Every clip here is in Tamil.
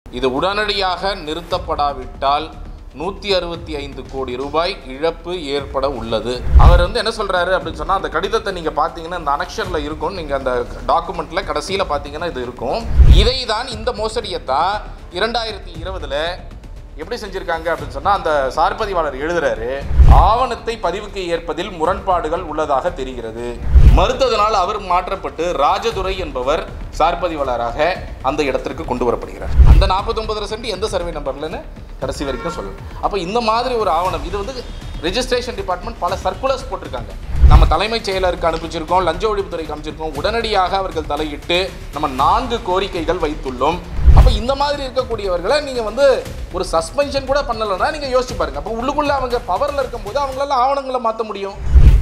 இது உடனடியாக நிறுத்தப்படாவிட்டால் நூற்றி அறுபத்தி ஐந்து கோடி ரூபாய் இழப்பு ஏற்பட உள்ளது அவர் வந்து என்ன சொல்றாரு அப்படின்னு சொன்னால் அந்த கடிதத்தை நீங்கள் பார்த்தீங்கன்னா இந்த அனக்ஷரில் இருக்கும் நீங்கள் அந்த டாக்குமெண்ட்டில் கடைசியில் பார்த்தீங்கன்னா இது இருக்கும் இதை தான் இந்த மோசடியை தான் இரண்டாயிரத்தி இருபதில் எப்படி செஞ்சிருக்காங்க அப்படின்னு சொன்னா அந்த சார்பதிவாளர் எழுதுறாரு ஆவணத்தை பதிவுக்கு ஏற்பதில் முரண்பாடுகள் உள்ளதாக தெரிகிறது மறுத்ததனால் அவர் மாற்றப்பட்டு ராஜதுரை என்பவர் சார்பதிவாளராக அந்த இடத்திற்கு கொண்டு வரப்படுகிறார் அந்த 49 சென்ட் எந்த சர்வே நம்பர்லன்னு கடைசி வரைக்கும் சொல்லணும் அப்போ இந்த மாதிரி ஒரு ஆவணம் இது வந்து ரெஜிஸ்ட்ரேஷன் டிபார்ட்மெண்ட் பல சர்க்குலர்ஸ் போட்டிருக்காங்க நம்ம தலைமைச் செயலருக்கு அனுப்பிச்சிருக்கோம் லஞ்ச ஒழிப்புத்துறைக்கு அனுப்பிச்சிருக்கோம் உடனடியாக அவர்கள் தலையிட்டு நம்ம நான்கு கோரிக்கைகள் வைத்துள்ளோம் அப்போ இந்த மாதிரி இருக்கக்கூடியவர்களை நீங்கள் வந்து ஒரு சஸ்பென்ஷன் கூட பண்ணலைன்னா நீங்கள் யோசிச்சு பாருங்க அப்போ உள்ளுக்குள்ள அவங்க பவரில் இருக்கும்போது அவங்களால ஆவணங்களை மாற்ற முடியும்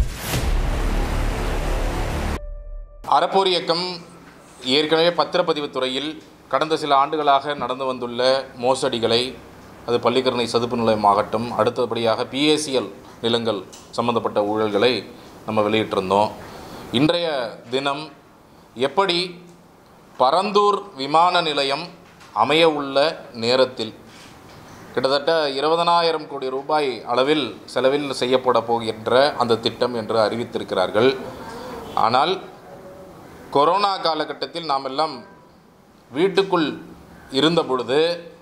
அறப்போர் இயக்கம் ஏற்கனவே பத்திரப்பதிவுத் துறையில் கடந்த சில ஆண்டுகளாக நடந்து வந்துள்ள மோசடிகளை அது பள்ளிக்கரணை சதுப்பு நிலையமாகட்டும் அடுத்தபடியாக பிஏசிஎல் நிலங்கள் சம்பந்தப்பட்ட ஊழல்களை நம்ம வெளியிட்டிருந்தோம் இன்றைய தினம் எப்படி பரந்தூர் விமான நிலையம் அமைய உள்ள நேரத்தில் கிட்டத்தட்ட இருபதனாயிரம் கோடி ரூபாய் அளவில் செலவில் செய்யப்பட போகின்ற அந்த திட்டம் என்று அறிவித்திருக்கிறார்கள் ஆனால் கொரோனா காலகட்டத்தில் நாம் எல்லாம் வீட்டுக்குள் இருந்த பொழுது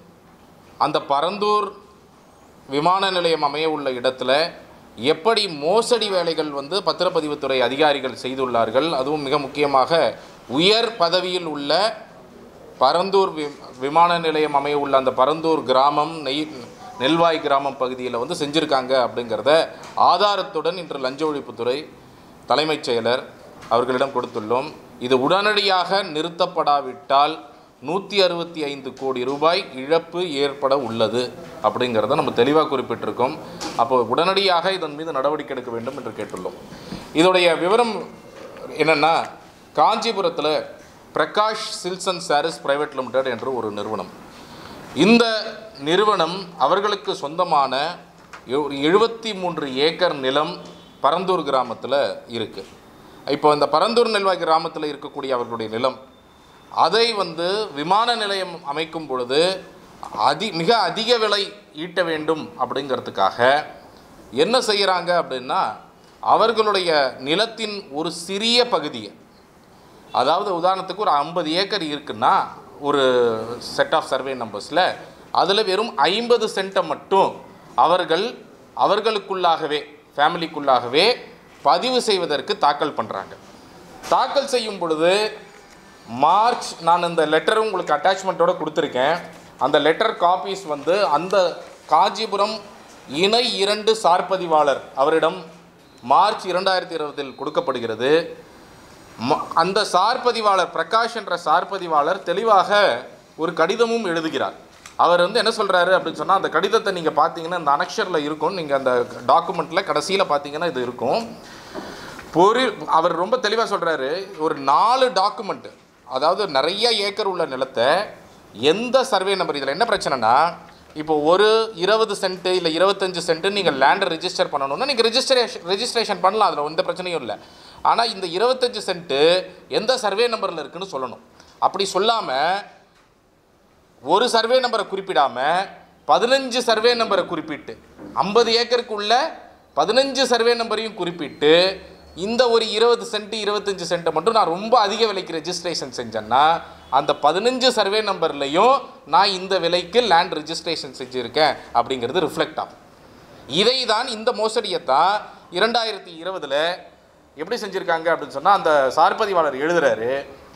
அந்த பரந்தூர் விமான நிலையம் அமைய உள்ள இடத்துல எப்படி மோசடி வேலைகள் வந்து பத்திரப்பதிவுத்துறை அதிகாரிகள் செய்துள்ளார்கள் அதுவும் மிக முக்கியமாக உயர் பதவியில் உள்ள பரந்தூர் வி விமான நிலையம் அமைய உள்ள அந்த பரந்தூர் கிராமம் நெய் நெல்வாய் கிராமம் பகுதியில் வந்து செஞ்சுருக்காங்க அப்படிங்கிறத ஆதாரத்துடன் இன்று லஞ்ச ஒழிப்புத்துறை தலைமைச் செயலர் அவர்களிடம் கொடுத்துள்ளோம் இது உடனடியாக நிறுத்தப்படாவிட்டால் நூற்றி அறுபத்தி ஐந்து கோடி ரூபாய் இழப்பு ஏற்பட உள்ளது அப்படிங்கிறத நம்ம தெளிவாக குறிப்பிட்டிருக்கோம் அப்போ உடனடியாக இதன் மீது நடவடிக்கை எடுக்க வேண்டும் என்று கேட்டுள்ளோம் இதோடைய விவரம் என்னென்னா காஞ்சிபுரத்தில் Prakash silks and sarees private limited என்று ஒரு நிறுவனம் இந்த நிறுவனம் அவர்களுக்கு சொந்தமான எழுபத்தி மூன்று ஏக்கர் நிலம் பரந்தூர் கிராமத்தில் இருக்குது இப்போ இந்த பரந்தூர் நெல்வாய் கிராமத்தில் இருக்கக்கூடிய அவர்களுடைய நிலம் அதை வந்து விமான நிலையம் அமைக்கும் பொழுது அதி மிக அதிக விலை ஈட்ட வேண்டும் அப்படிங்கிறதுக்காக என்ன செய்கிறாங்க அப்படின்னா அவர்களுடைய நிலத்தின் ஒரு சிறிய பகுதியை அதாவது உதாரணத்துக்கு ஒரு ஐம்பது ஏக்கர் இருக்குன்னா ஒரு செட் ஆஃப் சர்வே நம்பர்ஸில் அதில் வெறும் ஐம்பது சென்ட்டை மட்டும் அவர்கள் அவர்களுக்குள்ளாகவே ஃபேமிலிக்குள்ளாகவே பதிவு செய்வதற்கு தாக்கல் பண்ணுறாங்க தாக்கல் செய்யும் பொழுது மார்ச் நான் இந்த லெட்டரும் உங்களுக்கு அட்டாச்மெண்ட்டோட கொடுத்துருக்கேன் அந்த லெட்டர் காப்பீஸ் வந்து அந்த காஞ்சிபுரம் இணை இரண்டு சார்பதிவாளர் அவரிடம் மார்ச் இரண்டாயிரத்தி இருபதில் கொடுக்கப்படுகிறது ம- அந்த சார்பதிவாளர் பிரகாஷ் என்ற சார்பதிவாளர் தெளிவாக ஒரு கடிதமும் எழுதுகிறார் அவர் வந்து என்ன சொல்கிறாரு அப்படின்னு சொன்னால் அந்த கடிதத்தை நீங்கள் பார்த்தீங்கன்னா இந்த அனக்ஷரில் இருக்கும் நீங்கள் அந்த டாக்குமெண்ட்டில் கடைசியில் பார்த்தீங்கன்னா இது இருக்கும் பொறி அவர் ரொம்ப தெளிவாக சொல்கிறாரு ஒரு நாலு டாக்குமெண்ட் அதாவது நிறைய ஏக்கர் உள்ள நிலத்தை எந்த சர்வே நம்பர் இதில் என்ன பிரச்சனைனா இப்போ ஒரு இருபது சென்ட்டு இல்லை இருபத்தஞ்சு சென்ட்டு நீங்கள் லேண்டை ரெஜிஸ்டர் பண்ணணும்னா நீங்கள் ரெஜிஸ்ட்ரேஷன் ரெஜிஸ்ட்ரேஷன் பண்ணலாம் அதில் எந்த பிரச்சனையும் இல்லை ஆனால் இந்த இருபத்தஞ்சு சென்ட்டு எந்த சர்வே நம்பரில் இருக்குன்னு சொல்லணும் அப்படி சொல்லாமல் ஒரு சர்வே நம்பரை குறிப்பிடாம பதினஞ்சு சர்வே நம்பரை குறிப்பிட்டு ஐம்பது ஏக்கருக்குள்ள பதினஞ்சு சர்வே நம்பரையும் குறிப்பிட்டு இந்த ஒரு இருபது சென்ட் இருபத்தஞ்சு சென்ட்டை மட்டும் நான் ரொம்ப அதிக விலைக்கு ரெஜிஸ்ட்ரேஷன் செஞ்சேன்னா அந்த பதினஞ்சு சர்வே நம்பர்லையும் நான் இந்த விலைக்கு லேண்ட் ரெஜிஸ்ட்ரேஷன் செஞ்சுருக்கேன் அப்படிங்கிறது ரிஃப்ளெக்ட் ஆகும் இதை தான் இந்த மோசடியை தான் இரண்டாயிரத்தி இருபதில் எப்படி செஞ்சுருக்காங்க அப்படின்னு சொன்னால் அந்த சார்பதிவாளர் எழுதுறாரு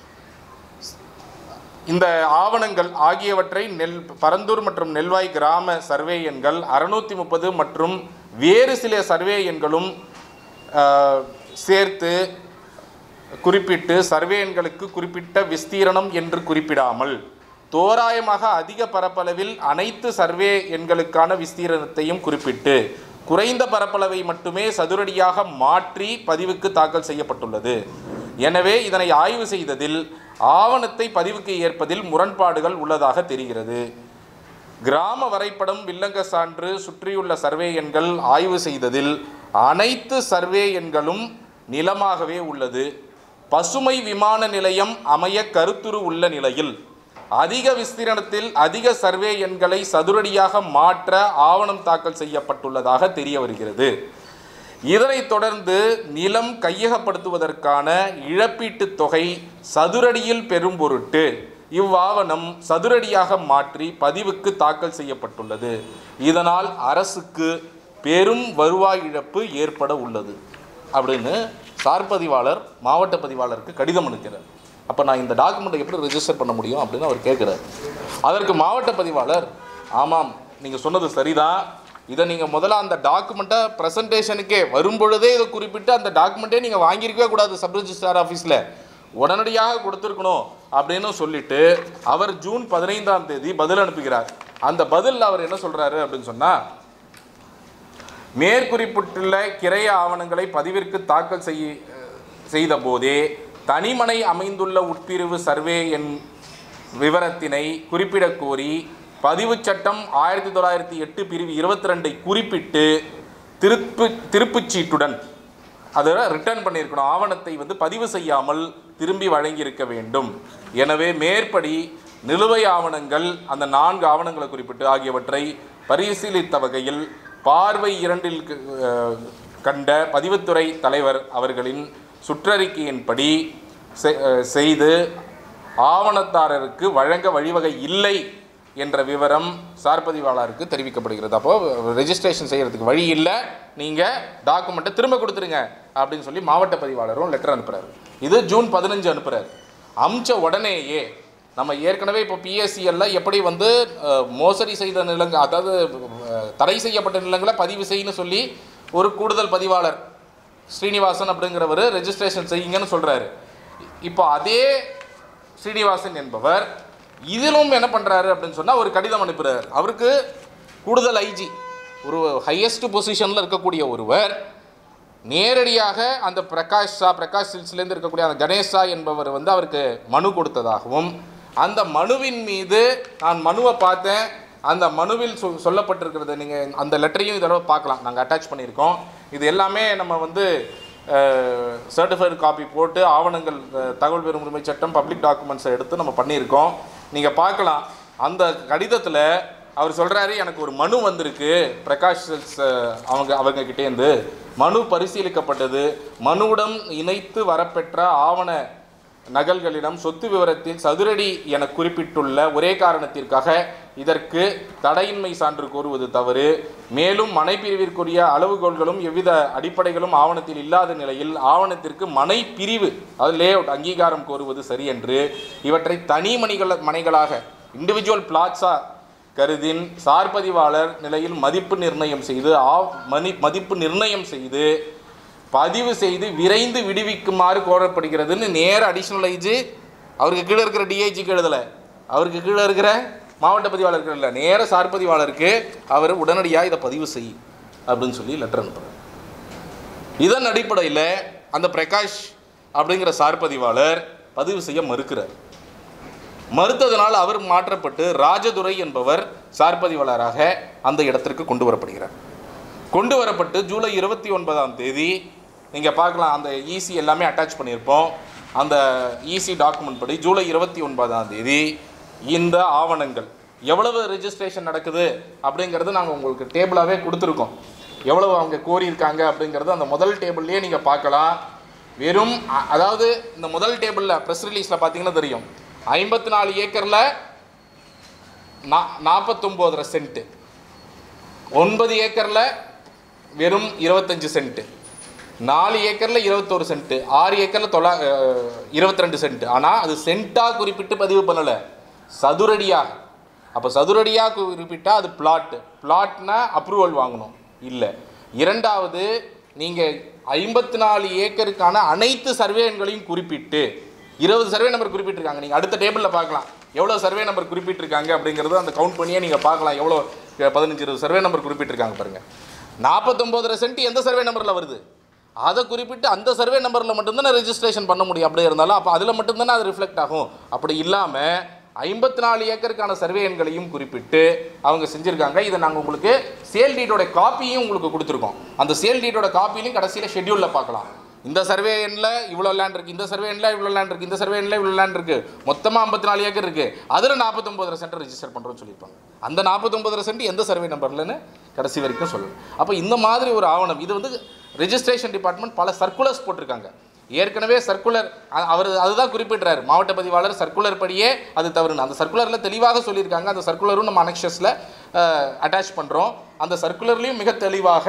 இந்த ஆவணங்கள் ஆகியவற்றை நெல் பரந்தூர் மற்றும் நெல்வாய் கிராம சர்வே எண்கள் அறுநூத்தி முப்பது மற்றும் வேறு சில சர்வே எண்களும் ஆஹ், சேர்த்து குறிப்பிட்டு சர்வே எண்களுக்கு குறிப்பிட்ட விஸ்தீரணம் என்று குறிப்பிடாமல் தோராயமாக அதிக பரப்பளவில் அனைத்து சர்வே எண்களுக்கான விஸ்தீரணத்தையும் குறிப்பிட்டு குறைந்த பரப்பளவை மட்டுமே சதுரடியாக மாற்றி பதிவுக்கு தாக்கல் செய்யப்பட்டுள்ளது எனவே இதனை ஆய்வு செய்ததில் ஆவணத்தை பதிவுக்கு ஏற்பதில் முரண்பாடுகள் உள்ளதாக தெரிகிறது கிராம வரைபடம் வில்லங்க சான்று சுற்றியுள்ள சர்வே எண்கள் ஆய்வு செய்ததில் அனைத்து சர்வே எண்களும் நிலமாகவே உள்ளது பசுமை விமான நிலையம் அமைய கருத்துரு உள்ள நிலையில் அதிக விஸ்தீரணத்தில் அதிக சர்வே எண்களை சதுரடியாக மாற்ற ஆவணம் தாக்கல் செய்யப்பட்டுள்ளதாக தெரிய வருகிறது இதனைத் தொடர்ந்து நிலம் கையகப்படுத்துவதற்கான இழப்பீட்டுத் தொகை சதுரடியில் பெறும் பொருட்டு இவ்வாவணம் சதுரடியாக மாற்றி பதிவுக்கு தாக்கல் செய்யப்பட்டுள்ளது இதனால் அரசுக்கு பெரும் வருவாய் இழப்பு ஏற்பட உள்ளது அப்படின்னு சார் பதிவாளர் மாவட்ட பதிவாளருக்கு கடிதம் அனுக்கிறார் அப்போ நான் இந்த டாக்குமெண்ட்டை எப்படி ரெஜிஸ்டர் பண்ண முடியும் அப்படின்னு அவர் கேட்குறார் அதற்கு மாவட்ட பதிவாளர் ஆமாம் நீங்கள் சொன்னது சரிதான் இதை நீங்கள் முதல்ல அந்த டாக்குமெண்ட்டை ப்ரெசன்டேஷனுக்கே வரும்பொழுதே இதை குறிப்பிட்டு அந்த டாக்குமெண்ட்டே நீங்கள் வாங்கியிருக்கவே கூடாது சப் ரிஜிஸ்ட்ரார் ஆஃபீஸில் உடனடியாக கொடுத்துருக்கணும் அப்படின்னு சொல்லிட்டு அவர் ஜூன் பதினைந்தாம் தேதி பதில் அனுப்புகிறார் அந்த பதிலில் அவர் என்ன சொல்கிறாரு அப்படின்னு சொன்னால் மேற்குறிப்பிட்டுள்ள கிரைய ஆவணங்களை பதிவிற்கு தாக்கல் செய்ய செய்த போதே தனிமனை அமைந்துள்ள உட்பிரிவு சர்வே என் விவரத்தினை குறிப்பிடக் கோரி பதிவுச் சட்டம் ஆயிரத்தி தொள்ளாயிரத்தி எட்டு பிரிவு இருபத்தி ரெண்டை குறிப்பிட்டு திருப்பு திருப்புச் சீட்டுடன் அதை ரிட்டர்ன் பண்ணியிருக்கணும் ஆவணத்தை வந்து பதிவு செய்யாமல் திரும்பி வழங்கியிருக்க வேண்டும் எனவே மேற்படி நிலுவை ஆவணங்கள் அந்த நான்கு ஆவணங்களை குறிப்பிட்டு ஆகியவற்றை பரிசீலித்த வகையில் பார்வை இரண்டில் க- அஹ் கண்ட பதிவுத்துறை தலைவர் அவர்களின் சுற்றறிக்கையின்படி செ- அஹ் செய்து ஆவணத்தாரருக்கு வழங்க வழிவகை இல்லை என்ற விவரம் சார்பதிவாளருக்கு தெரிவிக்கப்படுகிறது அப்போ ரெஜிஸ்ட்ரேஷன் செய்யறதுக்கு வழி இல்லை நீங்கள் டாக்குமெண்ட்டை திரும்ப கொடுத்துருங்க அப்படின்னு சொல்லி மாவட்ட பதிவாளரும் லெட்டர் அனுப்புறாரு இது ஜூன் பதினஞ்சு அனுப்புறாரு அமிச்ச உடனேயே நம்ம ஏற்கனவே இப்போ பிஎஸ்சிஎல்ல எப்படி வந்து அஹ், மோசடி செய்த நிலங்கள் அதாவது அஹ், தடை செய்யப்பட்ட நிலங்களை பதிவு செய்யணும்னு சொல்லி ஒரு கூடுதல் பதிவாளர் ஸ்ரீனிவாசன் அப்படிங்கிறவர் ரெஜிஸ்ட்ரேஷன் செய்யுங்கன்னு சொல்கிறாரு இப்போ அதே ஸ்ரீனிவாசன் என்பவர் இதிலும் என்ன பண்ணுறாரு அப்படின்னு சொன்னால் ஒரு கடிதம் அனுப்புகிறார் அவருக்கு கூடுதல் ஐஜி ஒரு ஹையஸ்ட் பொசிஷனில் இருக்கக்கூடிய ஒருவர் நேரடியாக அந்த பிரகாஷ் ஷா பிரகாஷ் சில்ஸ்லேருந்து இருக்கக்கூடிய அந்த கணேஷ் ஷா என்பவர் வந்து அவருக்கு மனு கொடுத்ததாகவும் அந்த மனுவின் மீது நான் மனுவை பார்த்தேன் அந்த மனுவில் சொ சொல்லப்பட்டிருக்கிறது நீங்கள் அந்த லெட்டரையும் இதோட பார்க்கலாம் நாங்கள் அட்டாச் பண்ணியிருக்கோம் இது எல்லாமே நம்ம வந்து சர்டிஃபைடு காப்பி போட்டு ஆவணங்கள் அஹ், தகவல் பெறும் உரிமை சட்டம் பப்ளிக் டாக்குமெண்ட்ஸை எடுத்து நம்ம பண்ணியிருக்கோம் நீங்கள் பார்க்கலாம் அந்த கடிதத்தில் அவர் சொல்கிறாரு எனக்கு ஒரு மனு வந்திருக்கு பிரகாஷ் செல்ஸ், அஹ், அவங்க அவங்க கிட்டேருந்து மனு பரிசீலிக்கப்பட்டது மனுவுடன் இணைத்து வரப்பெற்ற ஆவண நகல்களிடம் சொத்து விவரத்தில் சதுரடி என குறிப்பிட்டுள்ள ஒரே காரணத்திற்காக இதற்கு தடையின்மை சான்று கோருவது தவறு மேலும் மனைப்பிரிவிற்குரிய அளவுகோல்களும் எவ்வித அடிப்படைகளும் ஆவணத்தில் இல்லாத நிலையில் ஆவணத்திற்கு மனை பிரிவு அது லே அவுட் அங்கீகாரம் கோருவது சரி என்று இவற்றை தனி மணிகள மனைகளாக இண்டிவிஜுவல் பிளாட்ஸா கருதின் சார்பதிவாளர் நிலையில் மதிப்பு நிர்ணயம் செய்து ஆ மணி மதிப்பு நிர்ணயம் செய்து பதிவு செய்து விரைந்து விடுவிக்குமாறு கோரப்படுகிறதுன்னு நேர அடிஷ்னல் ஐஜி அவருக்கு கீழே இருக்கிற டிஐஜிக்கு எழுதலை அவருக்கு கீழே இருக்கிற மாவட்ட பதிவாளருக்கு இல்லை நேர சார்பதிவாளருக்கு அவர் உடனடியாக இதை பதிவு செய் அப்படின்னு சொல்லி லெட்டர் அனுப்புகிறார் இதன் அடிப்படையில் அந்த பிரகாஷ் அப்படிங்கிற சார்பதிவாளர் பதிவு செய்ய மறுக்கிறார் மறுத்ததனால் அவர் மாற்றப்பட்டு ராஜதுரை என்பவர் சார்பதிவாளராக அந்த இடத்திற்கு கொண்டு வரப்படுகிறார் கொண்டு வரப்பட்டு ஜூலை இருபத்தி ஒன்பதாம் தேதி நீங்கள் பார்க்கலாம் அந்த ஈசி எல்லாமே அட்டாச் பண்ணியிருப்போம் அந்த ஈசி டாக்குமெண்ட் படி ஜூலை இருபத்தி ஒன்பதாம் தேதி இந்த ஆவணங்கள் எவ்வளவு ரெஜிஸ்ட்ரேஷன் நடக்குது அப்படிங்கிறது நாங்கள் உங்களுக்கு டேபிளாகவே கொடுத்துருக்கோம் எவ்வளவு அவங்க கோரியிருக்காங்க அப்படிங்கிறது அந்த முதல் டேபிள்லேயே நீங்கள் பார்க்கலாம் வெறும் அ- அதாவது இந்த முதல் டேபிளில் ப்ரெஸ் ரிலீஸில் பார்த்தீங்கன்னா தெரியும் ஐம்பத்தி நாலு ஏக்கரில் நா நாற்பத்தொம்போதரை சென்ட்டு ஒன்பது ஏக்கரில் வெறும் இருபத்தஞ்சு சென்ட்டு நாலு ஏக்கரில் இருபத்தோரு சென்ட்டு ஆறு ஏக்கரில் தொள்ளா இருபத்தி ரெண்டு சென்ட் ஆனால் அது சென்ட்டாக குறிப்பிட்டு பதிவு பண்ணலை சதுரடியாக அப்போ சதுரடியாக குறிப்பிட்டா அது பிளாட் பிளாட்னா அப்ரூவல் வாங்கணும் இல்லை இரண்டாவது நீங்கள் ஐம்பத்தி நாலு ஏக்கருக்கான அனைத்து சர்வே எண்களையும் குறிப்பிட்டு இருபது சர்வே நம்பர் குறிப்பிட்டிருக்காங்க நீங்கள் அடுத்த டேபிளில் பார்க்கலாம் எவ்வளோ சர்வே நம்பர் குறிப்பிட்டிருக்காங்க அப்படிங்கிறது அந்த கவுண்ட் பண்ணியே நீங்கள் பார்க்கலாம் எவ்வளோ பதினஞ்சு இருபது சர்வே நம்பர் குறிப்பிட்டிருக்காங்க பாருங்கள் நாற்பத்தொம்போதரை சென்ட் எந்த சர்வே நம்பரில் வருது அதை குறிப்பிட்டு அந்த சர்வே நம்பரில் மட்டும்தானே ரெஜிஸ்ட்ரேஷன் பண்ண முடியும் அப்படி இருந்தாலும் அப்போ அதில் மட்டும்தானே அது ரிஃப்ளெக்ட் ஆகும் அப்படி இல்லாமல் ஐம்பத்தி நாலு ஏக்கருக்கான சர்வே எண்களையும் குறிப்பிட்டு அவங்க செஞ்சுருக்காங்க இதை நாங்கள் உங்களுக்கு சேல் டீட்டோட காப்பியும் உங்களுக்கு கொடுத்துருக்கோம் அந்த சேல் டீட்டோட காப்பிலையும் கடைசியில் ஷெட்யூலில் பார்க்கலாம் இந்த சர்வே எண்ணில் இவ்வளோ லேண்ட் இருக்குது இந்த சர்வே எண்ணில் இவ்வளோ லேண்ட் இருக்குது இந்த சர்வே எண்ணில் இவ்வளோ லேண்ட் இருக்குது மொத்தமாக ஐம்பத்தி நாலு ஏக்கர் இருக்குது அதில் நாற்பத்தொம்பது சென்ட் ரெஜிஸ்டர் பண்ணுறோம்னு சொல்லியிருப்பாங்க அந்த நாற்பத்தொம்பது சென்ட் எந்த சர்வே நம்பர்லன்னு கடைசி வரைக்கும் சொல்லணும் அப்போ இந்த மாதிரி ஒரு ஆவணம் இது வந்து ரெஜிஸ்ட்ரேஷன் டிபார்ட்மெண்ட் பல சர்க்குலர்ஸ் போட்டிருக்காங்க ஏற்கனவே சர்க்குலர் அவர் அதுதான் குறிப்பிடுறாரு மாவட்ட பதிவாளர் சர்க்குலர் படியே அது தவறுன்னு அந்த சர்க்குலரில் தெளிவாக சொல்லியிருக்காங்க அந்த சர்க்குலரும் நம்ம அனெக்ஷஸில் அட்டாச் பண்ணுறோம் அந்த சர்க்குலர்லேயும் மிக தெளிவாக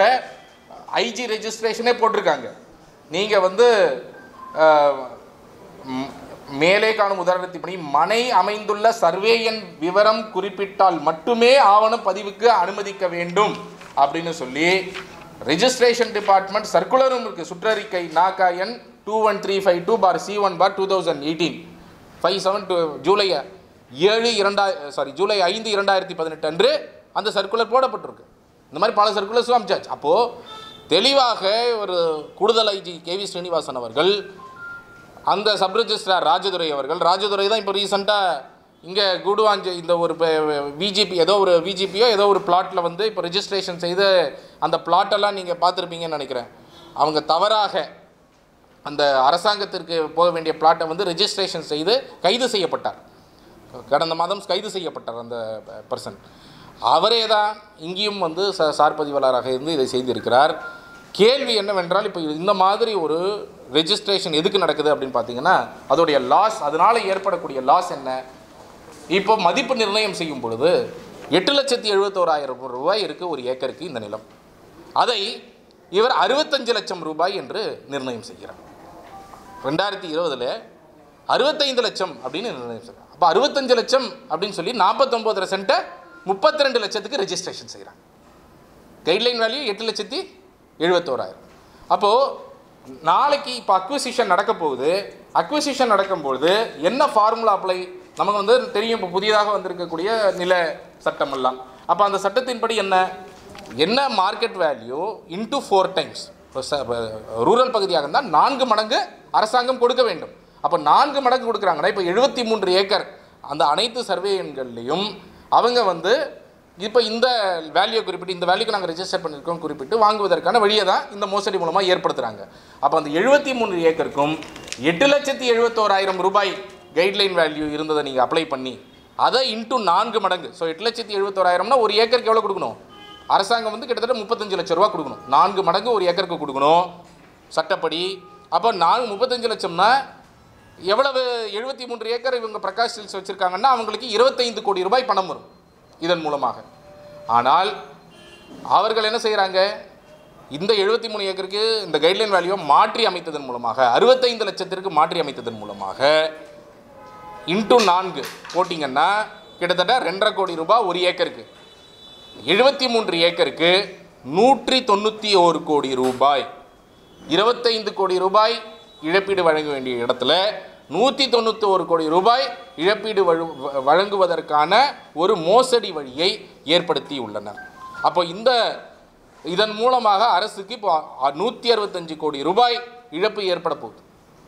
ஐஜி ரெஜிஸ்ட்ரேஷனே போட்டிருக்காங்க நீங்கள் வந்து அஹ், ம், மேலே காணும் உதாரணத்தின்படி மனை அமைந்துள்ள சர்வே எண் விவரம் குறிப்பிட்டால் மட்டுமே ஆவணம் பதிவுக்கு அனுமதிக்க வேண்டும் அப்படின்னு சொல்லி ரெஜிஸ்ட்ரேஷன் டிபார்ட்மெண்ட் சர்க்குலரும் இருக்குது சுற்றறிக்கை நாகா எண் two one three five two four C one four two thousand eighteen five seven two ஜூலை ஏழு இரண்டா சாரி ஜூலை ஐந்து இரண்டாயிரத்தி பதினெட்டு அன்று அந்த சர்க்குலர் போடப்பட்டிருக்கு இந்த மாதிரி பல சர்க்குலர்ஸும் அமிச்சாச்சு அப்போது தெளிவாக ஒரு கூடுதல் ஐஜி கேவி ஸ்ரீனிவாசன் அவர்கள் அந்த சப் ரெஜிஸ்ட்ரார் ராஜதுரை அவர்கள் ராஜதுரை தான் இப்போ ரீசெண்டாக இங்கே கூடுவாஞ்சு இந்த ஒரு விஜிபி ஏதோ ஒரு விஜிபியோ ஏதோ ஒரு பிளாட்டில் வந்து இப்போ ரெஜிஸ்ட்ரேஷன் செய்து அந்த பிளாட்டெல்லாம் நீங்கள் பார்த்துருப்பீங்கன்னு நினைக்கிறேன் அவங்க தவறாக அந்த அரசாங்கத்திற்கு போக வேண்டிய பிளாட்டை வந்து ரெஜிஸ்ட்ரேஷன் செய்து கைது செய்யப்பட்டார் கடந்த மாதம் கைது செய்யப்பட்டார் அந்த பர்சன் அவரே தான் இங்கேயும் வந்து ச சார் பதிவாளராக இருந்து இதை செய்திருக்கிறார் கேள்வி என்னவென்றால் இப்போ இந்த மாதிரி ஒரு ரெஜிஸ்ட்ரேஷன் எதுக்கு நடக்குது அப்படின்னு பார்த்தீங்கன்னா அதோடைய லாஸ் அதனால் ஏற்படக்கூடிய லாஸ் என்ன இப்போ மதிப்பு நிர்ணயம் செய்யும் பொழுது எட்டு லட்சத்தி எழுபத்தோராயிரம் ரூபாய் இருக்குது ஒரு ஏக்கருக்கு இந்த நிலம் அதை இவர் அறுபத்தஞ்சு லட்சம் ரூபாய் என்று நிர்ணயம் செய்கிறார் ரெண்டாயிரத்தி இருபதில் அறுபத்தைந்து லட்சம் அப்படின்னு நிர்ணயம் செய்கிறார் அப்போ அறுபத்தஞ்சு லட்சம் அப்படின்னு சொல்லி நாற்பத்தொம்போதரை சென்ட்டை முப்பத்தி ரெண்டு லட்சத்துக்கு ரெஜிஸ்ட்ரேஷன் செய்கிறாங்க கைட்லைன் வேல்யூ எட்டு லட்சத்தி எழுபத்தோராயிரம் அப்போது நாளைக்கு இப்போ அக்விசிஷன் நடக்க போகுது அக்விசிஷன் நடக்கும்பொழுது என்ன ஃபார்முலா அப்ளை நமக்கு வந்து தெரியும் இப்போ புதியதாக வந்திருக்கக்கூடிய நில சட்டம் எல்லாம் அப்போ அந்த சட்டத்தின்படி என்ன என்ன market value into four times rural பகுதியாக இருந்தால் நான்கு மடங்கு அரசாங்கம் கொடுக்க வேண்டும் அப்போ நான்கு மடங்கு கொடுக்குறாங்கன்னா இப்போ எழுபத்தி மூன்று ஏக்கர் அந்த அனைத்து சர்வே எண்கள்லையும் அவங்க வந்து இப்போ இந்த வேல்யூ குறிப்பிட்டு இந்த வேல்யூக்கு நாங்கள் ரெஜிஸ்டர் பண்ணியிருக்கோம் குறிப்பிட்டு வாங்குவதற்கான வழியை தான் இந்த மோசடி மூலமாக ஏற்படுத்துகிறாங்க அப்போ அந்த எழுபத்தி மூணு ஏக்கருக்கும் எட்டு லட்சத்தி எழுபத்தோராயிரம் ரூபாய் கைட்லைன் வேல்யூ இருந்ததை நீங்கள் அப்ளை பண்ணி அதை இன்ட்டு நான்கு மடங்கு ஸோ எட்டு லட்சத்தி எழுபத்தோராயிரம்னா ஒரு ஏக்கருக்கு எவ்வளோ கொடுக்கணும் அரசாங்கம் வந்து கிட்டத்தட்ட முப்பத்தஞ்சு லட்ச ரூபா கொடுக்கணும் நான்கு மடங்கு ஒரு ஏக்கருக்கு கொடுக்கணும் சட்டப்படி அப்போ நான்கு முப்பத்தஞ்சு லட்சம்னா எவ்வளவு எழுபத்தி மூன்று ஏக்கர் இவங்க பிரகாஷ் சில்ஸ் வச்சுருக்காங்கன்னா அவங்களுக்கு இருபத்தைந்து கோடி ரூபாய் பணம் வரும் இதன் மூலமாக ஆனால் அவர்கள் என்ன செய்கிறாங்க இந்த எழுபத்தி மூணு ஏக்கருக்கு இந்த கைட்லைன் வேல்யூவை மாற்றி அமைத்ததன் மூலமாக அறுபத்தைந்து லட்சத்திற்கு மாற்றி அமைத்ததன் மூலமாக இன்ட்டு நான்கு போட்டிங்கன்னா கிட்டத்தட்ட ரெண்டரை கோடி ரூபாய் ஒரு ஏக்கருக்கு எழுபத்தி மூன்று ஏக்கருக்கு நூற்றி தொண்ணூற்றி ஒரு கோடி ரூபாய் இருபத்தைந்து கோடி ரூபாய் இழப்பீடு வழங்க வேண்டிய இடத்துல நூற்றி தொண்ணூற்றி ஒரு கோடி ரூபாய் இழப்பீடு வழு- வ- வழங்குவதற்கான ஒரு மோசடி வழியை ஏற்படுத்தி உள்ளனர் அப்போ இந்த இதன் மூலமாக அரசுக்கு இப்போ நூற்றி அறுபத்தஞ்சு கோடி ரூபாய் இழப்பு ஏற்பட போகுது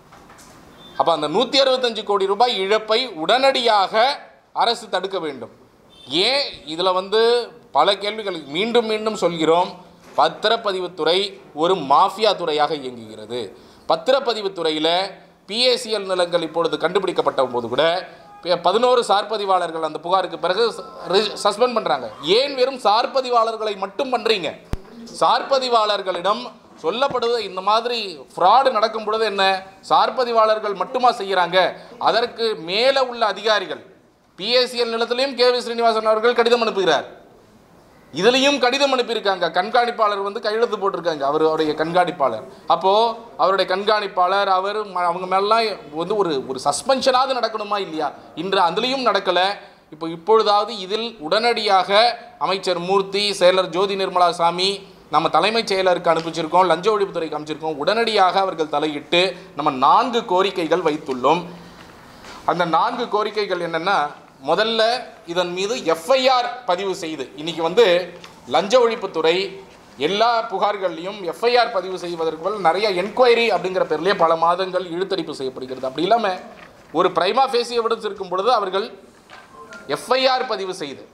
அப்போ அந்த நூற்றி அறுபத்தஞ்சு கோடி ரூபாய் இழப்பை உடனடியாக அரசு தடுக்க வேண்டும் ஏன் இதில் வந்து பல கேள்விகள் மீண்டும் மீண்டும் சொல்கிறோம் பத்திரப்பதிவுத்துறை ஒரு மாஃபியா துறையாக இயங்குகிறது பத்திரப்பதிவுத்துறையில் பிஏசிஎல் நிலங்கள் இப்பொழுது கண்டுபிடிக்கப்பட்ட போது கூட ப- பதினோரு சார்பதிவாளர்கள் அந்த புகாருக்கு பிறகு சஸ்பெண்ட் பண்ணுறாங்க ஏன் வெறும் சார்பதிவாளர்களை மட்டும் பண்ணுறீங்க சார்பதிவாளர்களிடம் சொல்லப்படுவது இந்த மாதிரி ஃப்ராடு நடக்கும் பொழுது என்ன சார்பதிவாளர்கள் மட்டுமா செய்கிறாங்க அதற்கு மேலே உள்ள அதிகாரிகள் பிஎஸ்சிஎல் நிலத்திலையும் கே வி ஸ்ரீனிவாசன் அவர்கள் கடிதம் அனுப்புகிறார் இதுலேயும் கடிதம் அனுப்பியிருக்காங்க கண்காணிப்பாளர் வந்து கையெழுத்து போட்டிருக்காங்க அவர் அவருடைய கண்காணிப்பாளர் அப்போது அவருடைய கண்காணிப்பாளர் அவர் ம- அவங்க மேலாம் வந்து ஒரு ஒரு சஸ்பென்ஷனாவது நடக்கணுமா இல்லையா இன்று அதுலேயும் நடக்கலை இப்போ இப்பொழுதாவது இதில் உடனடியாக அமைச்சர் மூர்த்தி செயலர் ஜோதி நிர்மலா சாமி நம்ம தலைமைச் செயலருக்கு அனுப்பிச்சிருக்கோம் லஞ்ச ஒழிப்புத்துறைக்கு அனுப்பிச்சிருக்கோம் உடனடியாக அவர்கள் தலையிட்டு நம்ம நான்கு கோரிக்கைகள் வைத்துள்ளோம் அந்த நான்கு கோரிக்கைகள் என்னென்னா முதல்ல இதன் மீது எஃப்ஐஆர் பதிவு செய்து இன்னைக்கு வந்து லஞ்ச ஒழிப்புத்துறை எல்லா புகார்கள்லையும் எஃப்ஐஆர் பதிவு செய்வதற்கு பதில் நிறைய என்கொயரி அப்படிங்கிற பேர்லேயே பல மாதங்கள் இழுத்தடிப்பு செய்யப்படுகிறது அப்படி இல்லாமல் ஒரு பிரைமா ஃபேசி எவிடன்ஸ் இருக்கும் பொழுது அவர்கள் எஃப்ஐஆர் பதிவு செய்து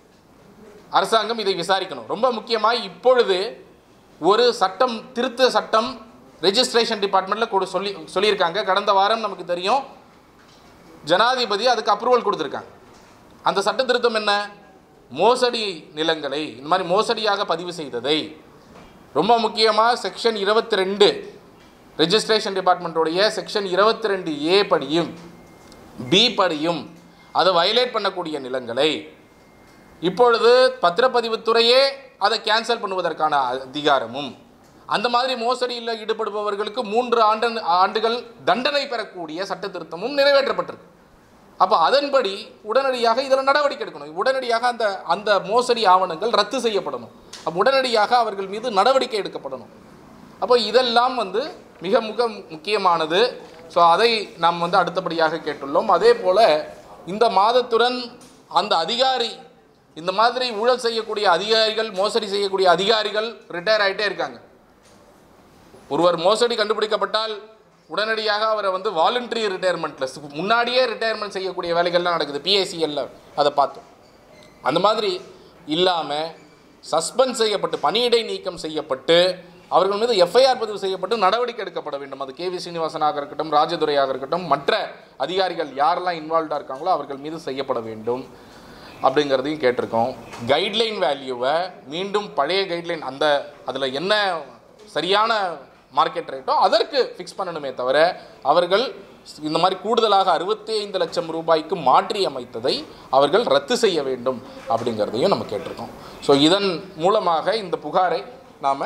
அரசாங்கம் இதை விசாரிக்கணும் ரொம்ப முக்கியமாக இப்பொழுது ஒரு சட்டம் திருத்த சட்டம் ரெஜிஸ்ட்ரேஷன் டிபார்ட்மெண்ட்டில் கொடு சொல்லி சொல்லியிருக்காங்க கடந்த வாரம் நமக்கு தெரியும் ஜனாதிபதி அதுக்கு அப்ரூவல் கொடுத்துருக்காங்க அந்த சட்ட திருத்தம் என்ன மோசடி நிலங்களை இந்த மாதிரி மோசடியாக பதிவு செய்ததை ரொம்ப முக்கியமாக செக்ஷன் இருபத்தி ரெண்டு ரெஜிஸ்ட்ரேஷன் டிபார்ட்மெண்ட்டோடைய செக்ஷன் இருபத்தி ரெண்டு ஏ படியும் பி படியும் அதை வயலேட் பண்ணக்கூடிய நிலங்களை இப்பொழுது பத்திரப்பதிவுத்துறையே அதை கேன்சல் பண்ணுவதற்கான அதிகாரமும் அந்த மாதிரி மோசடியில் ஈடுபடுபவர்களுக்கு மூன்று ஆண்டு ஆண்டுகள் தண்டனை பெறக்கூடிய சட்ட திருத்தமும் நிறைவேற்றப்பட்டிருக்கு அப்போ அதன்படி உடனடியாக இதில் நடவடிக்கை எடுக்கணும் உடனடியாக அந்த அந்த மோசடி ஆவணங்கள் ரத்து செய்யப்படணும் அப்போ உடனடியாக அவர்கள் மீது நடவடிக்கை எடுக்கப்படணும் அப்போ இதெல்லாம் வந்து மிக மிக முக்கியமானது ஸோ அதை நாம் வந்து அடுத்தபடியாக கேட்டுள்ளோம் அதே போல் இந்த மாதத்துடன் அந்த அதிகாரி இந்த மாதிரி ஊழல் செய்யக்கூடிய அதிகாரிகள் மோசடி செய்யக்கூடிய அதிகாரிகள் ரிட்டையர் ஆகிட்டே இருக்காங்க ஒருவர் மோசடி கண்டுபிடிக்கப்பட்டால் உடனடியாக அவரை வந்து வாலண்டரி ரிட்டையர்மெண்ட்டில் முன்னாடியே ரிட்டையர்மெண்ட் செய்யக்கூடிய வேலைகள்லாம் நடக்குது பிஎஸ்சிஎல்ல அதை பார்த்தோம் அந்த மாதிரி இல்லாமல் சஸ்பெண்ட் செய்யப்பட்டு பணியிடை நீக்கம் செய்யப்பட்டு அவர்கள் மீது எஃப்ஐஆர் பதிவு செய்யப்பட்டு நடவடிக்கை எடுக்கப்பட வேண்டும் அது கேவி சீனிவாசனாக இருக்கட்டும் ராஜதுரையாக இருக்கட்டும் மற்ற அதிகாரிகள் யாரெல்லாம் இன்வால்வ்டாக இருக்காங்களோ அவர்கள் மீது செய்யப்பட வேண்டும் அப்படிங்கிறதையும் கேட்டிருக்கோம் கைட்லைன் வேல்யூவை மீண்டும் பழைய கைட்லைன் அந்த அதில் என்ன சரியான மார்க்கெட் ரேட்டோ அதற்கு ஃபிக்ஸ் பண்ணணுமே தவிர அவர்கள் இந்த மாதிரி கூடுதலாக அறுபத்தி ஐந்து லட்சம் ரூபாய்க்கு மாற்றி அமைத்ததை அவர்கள் ரத்து செய்ய வேண்டும் அப்படிங்கிறதையும் நம்ம கேட்டிருக்கோம் ஸோ இதன் மூலமாக இந்த புகாரை நாம்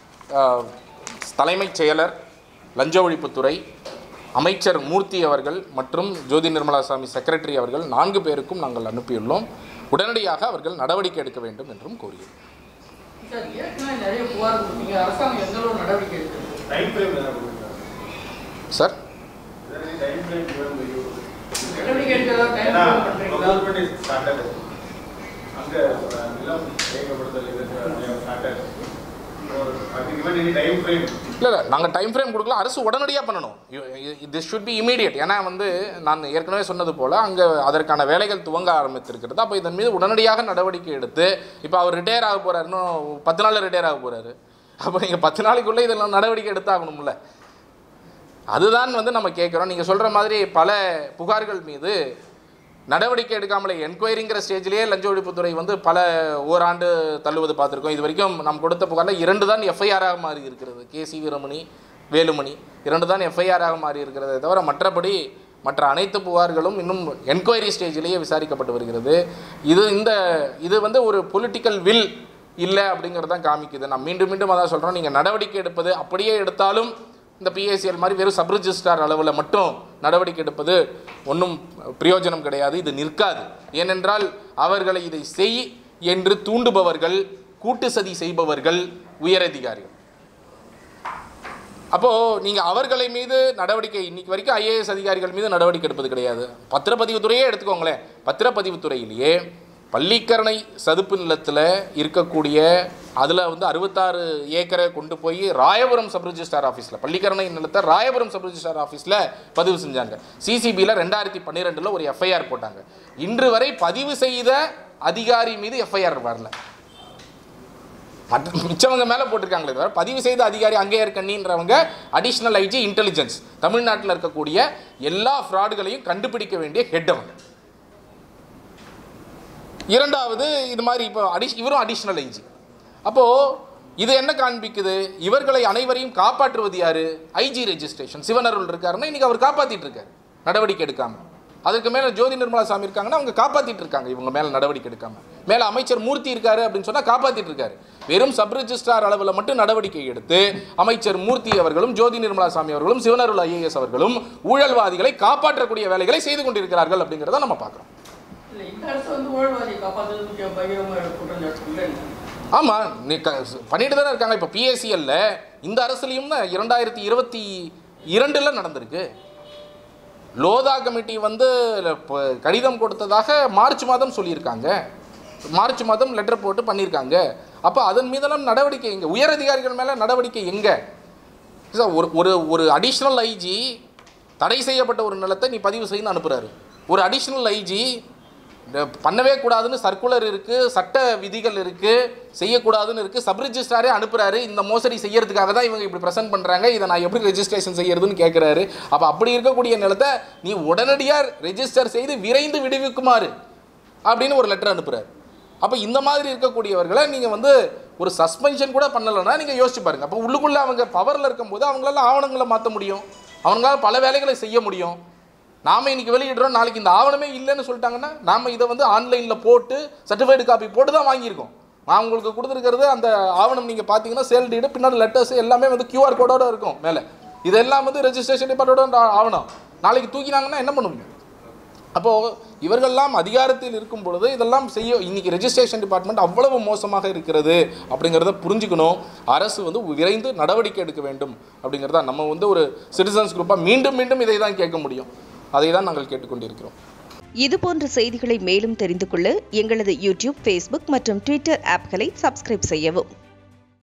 தலைமைச் செயலர் லஞ்ச ஒழிப்புத்துறை அமைச்சர் மூர்த்தி அவர்கள் மற்றும் ஜோதி நிர்மலாசாமி செக்ரட்டரி அவர்கள் நான்கு பேருக்கும் நாங்கள் அனுப்பியுள்ளோம் உடனடியாக அவர்கள் நடவடிக்கை எடுக்க வேண்டும் என்றும் கோரியோம் சார் ஏற்கனவே நிறைய புகார் கொடுத்தீங்க அரசாங்கம் எந்த அளவு நடவடிக்கை எடுக்கிறது டைம் ஃப்ரேம் ஏதாவது கொடுக்குறா sir time frame given by you. நடவடிக்கை எடுக்கிறதா டைம் ஏன்னா பண்றீங்களா procurement is started. அங்க அஹ், நிலம் கையகப்படுத்தல் இது ஸ்டார்டட் அது given any time frame இல்லை இல்லை நாங்கள் டைம் ஃப்ரேம் கொடுக்கல அரசு உடனடியாக பண்ணணும் திஸ் ஷுட் பி இமீடியட் ஏன்னா வந்து நான் ஏற்கனவே சொன்னது போல் அங்கே அதற்கான வேலைகள் துவங்க ஆரம்பித்திருக்கிறது அப்போ இதன் மீது உடனடியாக நடவடிக்கை எடுத்து இப்போ அவர் ரிட்டையர் ஆக போகிறார் இன்னும் பத்து நாளில் ரிட்டையர் ஆக போகிறாரு அப்போ நீங்கள் பத்து நாளைக்குள்ளே இதெல்லாம் நடவடிக்கை எடுத்தாகணும்ல அதுதான் வந்து நம்ம கேட்குறோம் நீங்கள் சொல்கிற மாதிரி பல புகார்கள் மீது நடவடிக்கை எடுக்காமலே என்கொயரிங்கிற ஸ்டேஜ்லேயே லஞ்ச ஒழிப்புத்துறை வந்து பல ஓராண்டு தள்ளுவது பார்த்துருக்கோம் இது வரைக்கும் நாம் கொடுத்த புகாரில் இரண்டு தான் எஃப்ஐஆராக மாறி இருக்கிறது கே சி வீரமணி வேலுமணி இரண்டு தான் எஃப்ஐஆராக மாறி இருக்கிறதே தவிர மற்றபடி மற்ற அனைத்து புகார்களும் இன்னும் என்கொயரி ஸ்டேஜிலேயே விசாரிக்கப்பட்டு வருகிறது இது இந்த இது வந்து ஒரு பொலிட்டிக்கல் வில் இல்லை அப்படிங்கிறது தான் காமிக்குது நான் மீண்டும் மீண்டும் அதான் சொல்கிறோம் நீங்கள் நடவடிக்கை எடுப்பது அப்படியே எடுத்தாலும் இந்த பிஎஸ்சிஎல் மாதிரி வெறும் சப் ரிஜிஸ்ட்ரார் அளவில் மட்டும் நடவடிக்கை எடுப்பது ஒன்றும் பிரயோஜனம் கிடையாது இது நிற்காது ஏனென்றால் அவர்களை இதை செய் என்று தூண்டுபவர்கள் கூட்டு சதி செய்பவர்கள் உயரதிகாரிகள் அப்போது நீங்கள் அவர்களை மீது நடவடிக்கை இன்னைக்கு வரைக்கும் ஐஏஎஸ் அதிகாரிகள் மீது நடவடிக்கை எடுப்பது கிடையாது பத்திரப்பதிவுத்துறையே எடுத்துக்கோங்களேன் பத்திரப்பதிவுத்துறையிலேயே பள்ளிக்கரணை சதுப்பு நிலத்தில் இருக்கக்கூடிய அதில் வந்து அறுபத்தாறு ஏக்கரை கொண்டு போய் ராயபுரம் சப் ரிஜிஸ்டார் ஆஃபீஸில் பள்ளிக்கரணை நிலத்தை ராயபுரம் சப் ரிஜிஸ்டார் ஆஃபீஸில் பதிவு செஞ்சாங்க சிசிபியில் ரெண்டாயிரத்தி பன்னிரெண்டில் ஒரு எஃப்ஐஆர் போட்டாங்க இன்று வரை பதிவு செய்த அதிகாரி மீது எஃப்ஐஆர் வரல மற்ற மிச்சவங்க மேலே போட்டிருக்காங்களே தவிர பதிவு செய்த அதிகாரி அங்கே இருக்கணின்றவங்க அடிஷ்னல் ஐஜி இன்டெலிஜென்ஸ் தமிழ்நாட்டில் இருக்கக்கூடிய எல்லா ஃப்ராடுகளையும் கண்டுபிடிக்க வேண்டிய ஹெட் அவங்க இரண்டாவது இது மாதிரி இப்போ அடிஷ் இவரும் அடிஷ்னல் ஐஜி அப்போது இது என்ன காண்பிக்குது இவர்களை அனைவரையும் காப்பாற்றுவது யாரு ஐஜி ரெஜிஸ்ட்ரேஷன் சிவனருள் இருக்காருன்னா இன்னைக்கு அவர் காப்பாற்றிட்டு இருக்காரு நடவடிக்கை எடுக்காம அதுக்கு மேலே ஜோதி நிர்மலா சாமி இருக்காங்கன்னா அவங்க காப்பாற்றிட்டு இருக்காங்க இவங்க மேலே நடவடிக்கை எடுக்காம மேலே அமைச்சர் மூர்த்தி இருக்காரு அப்படின்னு சொன்னால் காப்பாற்றிட்டு இருக்காரு வெறும் சப் ரிஜிஸ்ட்ரார் அளவில் மட்டும் நடவடிக்கை எடுத்து அமைச்சர் மூர்த்தி அவர்களும் ஜோதி நிர்மலா சாமி அவர்களும் சிவனருள் ஐஏஎஸ் அவர்களும் ஊழல்வாதிகளை காப்பாற்றக்கூடிய வேலைகளை செய்து கொண்டிருக்கிறார்கள் அப்படிங்கிறத நம்ம பார்க்குறோம் இல்ல இந்த அரசு வந்து ஊழல்வாதியை காப்பாற்றுறதுக்கு பகிரமாக குற்றம் சாட்டுறீங்களா என்ன? ஆமாம் நீ க பண்ணிட்டு தானே இருக்காங்க இப்போ பிஎஸ்சிஎல்ல இந்த அரசுலையும் தான் இரண்டாயிரத்தி இருபத்தி இரண்டில் நடந்திருக்கு லோதா கமிட்டி வந்து இப்போ கடிதம் கொடுத்ததாக மார்ச் மாதம் சொல்லியிருக்காங்க மார்ச் மாதம் லெட்டர் போட்டு பண்ணியிருக்காங்க அப்போ அதன் மீதெல்லாம் நடவடிக்கை எங்கே உயர் அதிகாரிகள் மேலே நடவடிக்கை எங்கே சார் ஒரு ஒரு ஒரு அடிஷ்னல் ஐஜி தடை செய்யப்பட்ட ஒரு நிலத்தை நீ பதிவு செய்யணும்னு அனுப்புகிறாரு ஒரு அடிஷ்னல் ஐஜி இந்த பண்ணவே கூடாதுன்னு சர்க்குலர் இருக்குது சட்ட விதிகள் இருக்குது செய்யக்கூடாதுன்னு இருக்குது சப் ரிஜிஸ்ட்ராரே அனுப்புகிறாரு இந்த மோசடி செய்யறதுக்காக தான் இவங்க இப்படி ப்ரெசென்ட் பண்ணுறாங்க இதை நான் எப்படி ரெஜிஸ்ட்ரேஷன் செய்யறதுன்னு கேட்குறாரு அப்போ அப்படி இருக்கக்கூடிய நிலத்தை நீ உடனடியாக ரெஜிஸ்டர் செய்து விரைந்து விடுவிக்குமாறு அப்படின்னு ஒரு லெட்டர் அனுப்புகிறார் அப்போ இந்த மாதிரி இருக்கக்கூடியவர்களை நீங்கள் வந்து ஒரு சஸ்பென்ஷன் கூட பண்ணலைன்னா நீங்கள் யோசிச்சு பாருங்க அப்போ உள்ளுக்குள்ளே அவங்க பவரில் இருக்கும்போது அவங்களால ஆவணங்களை மாற்ற முடியும் அவங்களால பல வேலைகளை செய்ய முடியும் நாம இன்னைக்கு வெளியிடுறோம் நாளைக்கு இந்த ஆவணமே இல்லைன்னு சொல்லிட்டாங்கன்னா நாம இதை வந்து ஆன்லைனில் போட்டு சர்டிஃபைடு காப்பி போட்டு தான் வாங்கியிருக்கோம் நான் உங்களுக்கு கொடுத்துருக்கிறது அந்த ஆவணம் நீங்கள் பார்த்தீங்கன்னா சேல் டீடு பின்னாடி லெட்டர்ஸ் எல்லாமே வந்து கியூஆர் கோடோட இருக்கும் மேலே இதெல்லாம் வந்து ரெஜிஸ்ட்ரேஷன் டிபார்ட்மெண்ட் ஆவணம் நாளைக்கு தூக்கினாங்கன்னா என்ன பண்ணுவீங்க அப்போது இவர்கள்லாம் அதிகாரத்தில் இருக்கும் பொழுது இதெல்லாம் செய்ய இன்னைக்கு ரெஜிஸ்ட்ரேஷன் டிபார்ட்மெண்ட் அவ்வளவு மோசமாக இருக்கிறது அப்படிங்கிறத புரிஞ்சுக்கணும் அரசு வந்து விரைந்து நடவடிக்கை எடுக்க வேண்டும் அப்படிங்கிறத நம்ம வந்து ஒரு சிட்டிசன்ஸ் குரூப்பாக மீண்டும் மீண்டும் இதை தான் கேட்க முடியும் அதை தான் நாங்கள் கேட்டுக்கொண்டிருக்கிறோம் இதுபோன்ற செய்திகளை மேலும் தெரிந்து கொள்ள எங்களது யூடியூப் ஃபேஸ்புக் மற்றும் ட்விட்டர் ஆப்களை சப்ஸ்கிரைப் செய்யவும்